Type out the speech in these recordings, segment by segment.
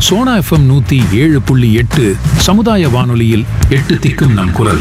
Sona FM நூத்தி ஏழு புள்ளி எட்டு சமுதாய வானொலியில் எட்டு திக்கும் நம் குரல்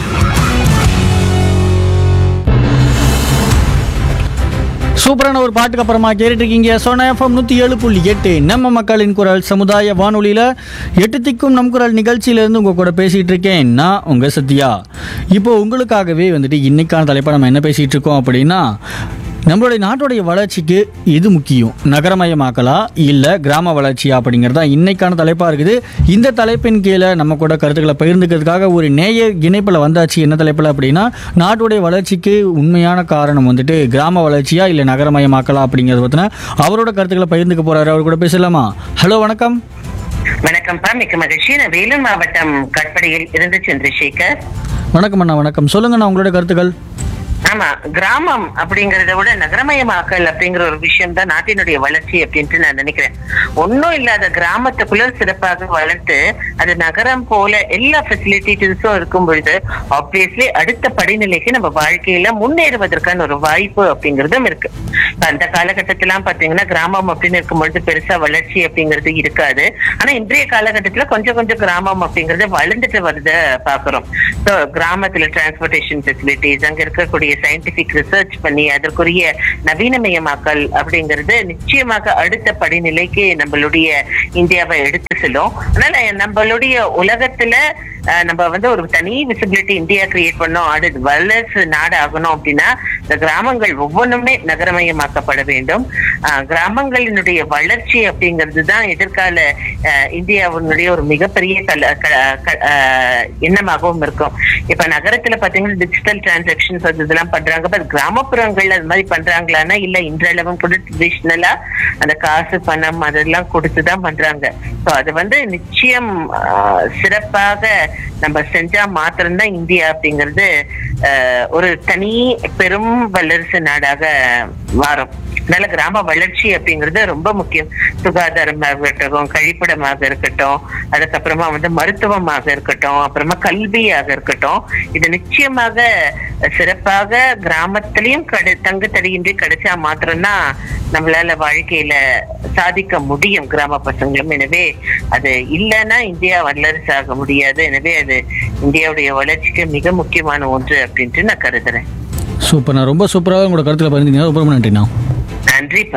சூப்பரான ஒரு பாட்டுக்கு அப்புறமா கேட்டுட்டு இருக்கீங்க சோனா எஃப்எம் நூற்றி ஏழு புள்ளி எட்டு நம்ம மக்களின் குரல் சமுதாய வானொலியில் எட்டு திக்கும் நம் குரல் நிகழ்ச்சியிலேருந்து உங்கள் கூட பேசிகிட்டு இருக்கேன் நான் உங்கள் சத்யா இப்போ உங்களுக்காகவே வந்துட்டு இன்னைக்கான தலைப்பை நம்ம என்ன பேசிகிட்டு இருக்கோம் அப்படின்னா நம்மளுடைய நாட்டுடைய வளர்ச்சிக்கு எது முக்கியம் நகரமயமாக்கலா இல்லை கிராம வளர்ச்சியா அப்படிங்கிறது தான் இன்னைக்கான தலைப்பாக இருக்குது இந்த தலைப்பின் கீழே நம்ம கூட கருத்துக்களை பகிர்ந்துக்கிறதுக்காக ஒரு நேய இணைப்பில் வந்தாச்சு என்ன தலைப்பில் அப்படின்னா நாட்டுடைய வளர்ச்சிக்கு உண்மையான காரணம் வந்துட்டு கிராம வளர்ச்சியா இல்லை நகரமயமாக்கலா அப்படிங்கிறத பற்றின அவரோட கருத்துக்களை பகிர்ந்துக்க போறாரு அவர் கூட பேசலாமா ஹலோ வணக்கம் வணக்கம்ப்பா மிக்க மகிழ்ச்சி நான் வேலூர் மாவட்டம் கட்படியில் இருந்து சந்திரசேகர் வணக்கம் அண்ணா வணக்கம் சொல்லுங்கண்ணா உங்களோட கருத்துக்கள் ஆமா கிராமம் அப்படிங்கறத விட நகரமயமாக்கல் அப்படிங்கிற ஒரு விஷயம் தான் நாட்டினுடைய வளர்ச்சி அப்படின்ட்டு நான் நினைக்கிறேன் ஒன்னும் இல்லாத கிராமத்துக்குள்ள சிறப்பாக வளர்த்து அது நகரம் போல எல்லா ஃபெசிலிட்டிஸும் இருக்கும் பொழுது ஆப்வியஸ்லி அடுத்த படிநிலைக்கு நம்ம வாழ்க்கையில முன்னேறுவதற்கான ஒரு வாய்ப்பு அப்படிங்கறதும் இருக்கு அந்த காலகட்டத்திலாம் பாத்தீங்கன்னா கிராமம் அப்படின்னு இருக்கும் பொழுது பெருசா வளர்ச்சி அப்படிங்கிறது இருக்காது ஆனா இன்றைய காலகட்டத்துல கொஞ்சம் கொஞ்சம் கிராமம் அப்படிங்கறது வளர்ந்துட்டு வருத பாக்குறோம் ஸோ கிராமத்துல டிரான்ஸ்போர்டேஷன் ஃபெசிலிட்டிஸ் அங்க இருக்கக்கூடிய சயின்டிபிக் ரிசர்ச் பண்ணி அதற்குரிய நவீனமயமாக்கல் அப்படிங்கிறது நிச்சயமாக அடுத்த படிநிலைக்கு நம்மளுடைய இந்தியாவை எடுத்து செல்லும் அதனால நம்மளுடைய உலகத்துல அஹ், நம்ம வந்து ஒரு தனி விசிபிலிட்டி இந்தியா கிரியேட் பண்ணோம் அடுத்து வல்லரசு நாடு ஆகணும் அப்படின்னா இந்த கிராமங்கள் ஒவ்வொன்றுமே நகரமயமாக்கப்பட வேண்டும் அஹ், கிராமங்களினுடைய வளர்ச்சி அப்படிங்கிறது தான் எதிர்கால அஹ், இந்தியாவினுடைய ஒரு மிகப்பெரிய கல க- க- அஹ், எண்ணமாகவும் இருக்கும் இப்ப நகரத்துல பாத்தீங்கன்னா டிஜிட்டல் டிரான்சாக்ஷன்ஸ் அது இதெல்லாம் பண்றாங்க பட் கிராமப்புறங்கள்ல அது மாதிரி பண்றாங்களான்னா இல்ல இன்றளவும் கூட ட்ரெடிஷ்னலா அந்த காசு பணம் அதெல்லாம் கொடுத்துதான் பண்றாங்க ஸோ அது வந்து நிச்சயம் ஆஹ், சிறப்பாக நம்ம செஞ்சா மாத்திரம்தான் இந்தியா அப்படிங்கிறது ஆஹ், ஒரு தனி பெரும் வல்லரசு நாடாக மாறும் அதனால கிராம வளர்ச்சி அப்படிங்கிறது ரொம்ப முக்கியம் சுகாதாரமாக இருக்கட்டும் கழிப்பிடமாக இருக்கட்டும் அதுக்கப்புறமா வந்து மருத்துவமாக இருக்கட்டும் அப்புறமா கல்வியாக இருக்கட்டும் இது நிச்சயமாக சிறப்பாக கிராமத்திலையும் கடு தங்கு தடையின்றி கிடைச்சா மாத்திரம்தான் நம்மளால வாழ்க்கையில சாதிக்க முடியும் கிராம பசங்களும் எனவே அது இல்லைன்னா இந்தியா வல்லரசு ஆக முடியாது எனவே அது இந்தியாவுடைய வளர்ச்சிக்கு மிக முக்கியமான ஒன்று அப்படின்ட்டு நான் கருதுறேன் சூப்பர்ண்ணா ரொம்ப சூப்பராக உங்களோட கருத்துக்களை பகிர்ந்தீங்க ரொம்ப ரொம்ப நன்றிண்ணா நன்றிப்பா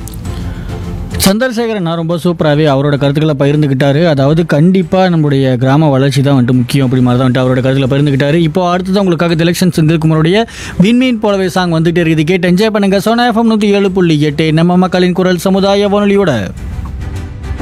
சந்திரசேகரன் நான் ரொம்ப சூப்பராகவே அவரோட கருத்துக்களை பகிர்ந்துக்கிட்டாரு அதாவது கண்டிப்பாக நம்மளுடைய கிராம வளர்ச்சி தான் வந்துட்டு முக்கியம் அப்படி மாதிரி தான் வந்துட்டு அவரோட கருத்துக்களை பகிர்ந்துக்கிட்டாரு இப்போ அடுத்தது உங்களுக்காக திலக்ஷன் செந்தில்குமாரோடைய விண்மீன் போலவே சாங் வந்துட்டு இருக்குது கேட்டு என்ஜாய் பண்ணுங்க சோனா எஃப்எம் நூற்றி ஏழு புள்ளி எட்டு நம்ம மக்களின் குரல் சமுதாய வானொலியோட